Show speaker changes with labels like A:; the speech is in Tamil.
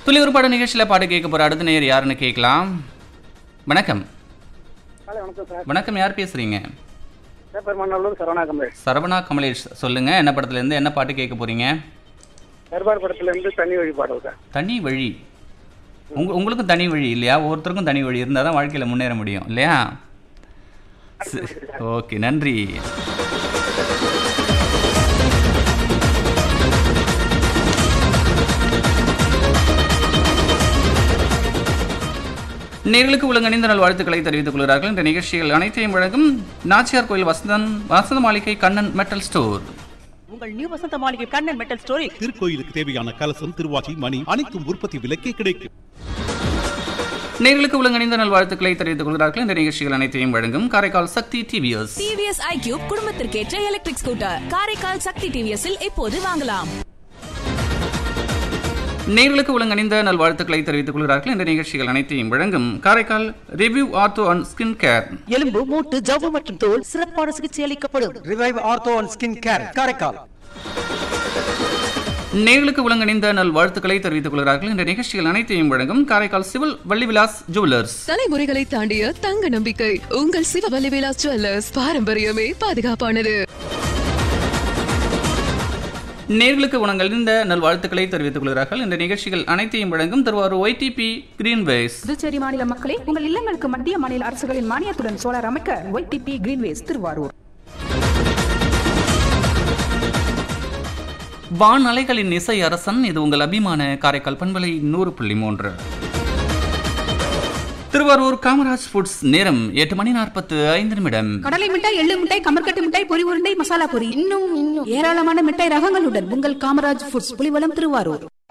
A: துளி ஒருபாடு நிகழ்ச்சியில் பாட்டு கேட்க போகிற அடுத்த நேர் யாருன்னு கேட்கலாம் வணக்கம்
B: ஹலோ வணக்கம் சார்
A: வணக்கம் யார் பேசுகிறீங்க
B: பெருமாநல்லூர் சரவணா கமலேஷ்
A: சரவணா கமலேஷ் சொல்லுங்கள் என்ன படத்துலேருந்து என்ன பாட்டு கேட்க போகிறீங்க
B: தர்பார் படத்துலேருந்து தண்ணி வழி பாடல் சார்
A: தனி வழி உங்க உங்களுக்கும் தனி வழி இல்லையா ஒவ்வொருத்தருக்கும் தனி வழி இருந்தால் தான் வாழ்க்கையில் முன்னேற முடியும் இல்லையா ஓகே நன்றி நேர்களுக்கு ஒழுங்கணிந்த நல் வாழ்த்துக்களை தெரிவித்துக் கொள்கிறார்கள் இந்த நிகழ்ச்சிகள் அனைத்தையும் வழங்கும் நாச்சியார் கோயில் வசந்தன் வசந்த மாளிகை கண்ணன் மெட்டல் ஸ்டோர்
C: உங்கள் நியூ வசந்த மாளிகை கண்ணன் மெட்டல் ஸ்டோரில்
D: திருக்கோயிலுக்கு தேவையான கலசம் திருவாச்சி மணி அனைத்தும் உற்பத்தி விலைக்கே கிடைக்கும்
A: நேர்களுக்கு ஒழுங்கணிந்த நல் வாழ்த்துக்களை தெரிவித்துக் கொள்கிறார்கள் இந்த நிகழ்ச்சிகள் அனைத்தையும் வழங்கும் Karaikal Sakthi TVS
E: TVS iQube குடும்பத்திற்கேற்ற எலக்ட்ரிக் ஸ்கூட்டர் காரைக்கால் சக்தி டிவிஎஸ்ஸில் இப்போது வாங்கலாம்
A: நேர்களுக்கு ஒழுங்கணிந்த நல் வாழ்த்துக்களை தெரிவித்துக் கொள்கிறார்கள் இந்த நிகழ்ச்சிகள் அனைத்தையும் வழங்கும் Karaikal revive ortho and skin care
C: எலும்பு மூட்டு ஜவ்வு மற்றும் தோல் சிறப்பான சிகிச்சை அளிக்கப்படும்
F: revive ortho and skin care Karaikal
A: நேர்களுக்கு ஒழுங்கணிந்த நல் வாழ்த்துக்களை தெரிவித்துக் கொள்கிறார்கள் இந்த நிகழ்ச்சிகள் அனைத்தையும் வழங்கும் காரைக்கால் சிவில் வள்ளிவிலாஸ் ஜுவல்லர்ஸ்
G: தலைமுறைகளை தாண்டிய தங்க நம்பிக்கை உங்கள் சிவவல்லிவேலா ஜுவல்லர்ஸ் பாரம்பரியமே பாதுகாப்பானது
A: நேர்களுக்கு உணங்கழிந்த நல் வாழ்த்துக்களை தெரிவித்துக் கொள்கிறார்கள் இந்த நிகழ்ச்சிகள் அனைத்தையும் வழங்கும் திருவாரூர் ஒய்டிபி கிரீன்வேஸ்
H: புதுச்சேரி மாநில மக்களே உங்கள் இல்லங்களுக்கு மத்திய மாநில அரசுகளின் மானியத்துடன் சோலார் அமைக்க ஒய்டிபி கிரீன்வேஸ் திருவாரூர்
A: வான் அலைகளின் இசை அரசன் இது உங்கள் அபிமான காரைக்கால் பண்பலை நூறு புள்ளி மூன்று திருவாரூர் காமராஜ் ஃபுட்ஸ் நேரம் எட்டு மணி நாற்பத்து ஐந்து நிமிடம்
H: கடலை மிட்டாய் எள்ளு மிட்டாய் கமர்கட்டு மிட்டாய் பொரி உருண்டை மசாலா பொரி இன்னும் இன்னும் ஏராளமான மிட்டாய் ரகங்களுடன் உங்கள் காமராஜ் ஃபுட்ஸ் புலிவலம் திருவாரூர்